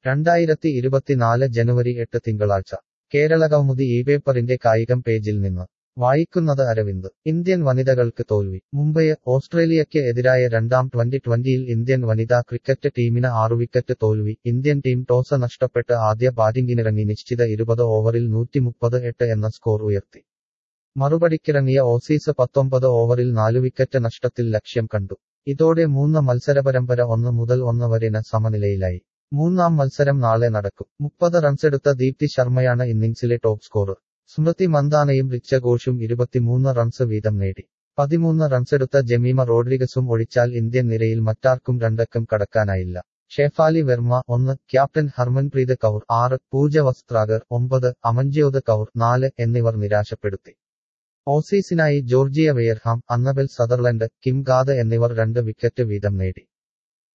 രണ്ടായിരത്തി ഇരുപത്തിനാല് ജനുവരി എട്ട് തിങ്കളാഴ്ച കേരളകൗമുദി ഈ പേപ്പറിന്റെ കായികം പേജിൽ നിന്ന് വായിക്കുന്നത് അരവിന്ദ് ഇന്ത്യൻ വനിതകൾക്ക് തോൽവി മുംബൈ ഓസ്ട്രേലിയയ്ക്ക് എതിരായ രണ്ടാം ട്വന്റി ട്വന്റിയിൽ ഇന്ത്യൻ വനിതാ ക്രിക്കറ്റ് ടീമിന് ആറു വിക്കറ്റ് തോൽവി ഇന്ത്യൻ ടീം ടോസ് നഷ്ടപ്പെട്ട് ആദ്യ ബാറ്റിംഗിനിറങ്ങി നിശ്ചിത ഇരുപത് ഓവറിൽ നൂറ്റിമുപ്പത് എട്ട് എന്ന സ്കോർ ഉയർത്തി മറുപടിക്കിറങ്ങിയ ഓസീസ് പത്തൊമ്പത് ഓവറിൽ നാലു വിക്കറ്റ് നഷ്ടത്തിൽ ലക്ഷ്യം കണ്ടു ഇതോടെ മൂന്ന് മത്സരപരമ്പര ഒന്ന് മുതൽ ഒന്ന് വരെ സമനിലയിലായി മൂന്നാം മത്സരം നാളെ നടക്കും മുപ്പത് റൺസെടുത്ത ദീപ്തി ശർമ്മയാണ് ഇന്നിംഗ്സിലെ ടോപ്പ് സ്കോറർ സ്മൃതി മന്ദാനയും റിച്ച ഘോഷും ഇരുപത്തിമൂന്ന് റൺസ് വീതം നേടി പതിമൂന്ന് റൺസെടുത്ത ജമീമ റോഡ്രിഗസും ഒഴിച്ചാൽ ഇന്ത്യൻ നിരയിൽ മറ്റാർക്കും രണ്ടക്കം കടക്കാനായില്ല ഷെഫാലി വെർമ്മ ഒന്ന് ക്യാപ്റ്റൻ ഹർമൻപ്രീത് കൗർ ആറ് പൂജ വസ്ത്രാഗർ ഒമ്പത് അമൻജ്യോത് കൗർ നാല് എന്നിവർ നിരാശപ്പെടുത്തി ഓസീസിനായി Georgia Wareham Annabel Sutherland Kim Garth എന്നിവർ രണ്ട് വിക്കറ്റ് വീതം നേടി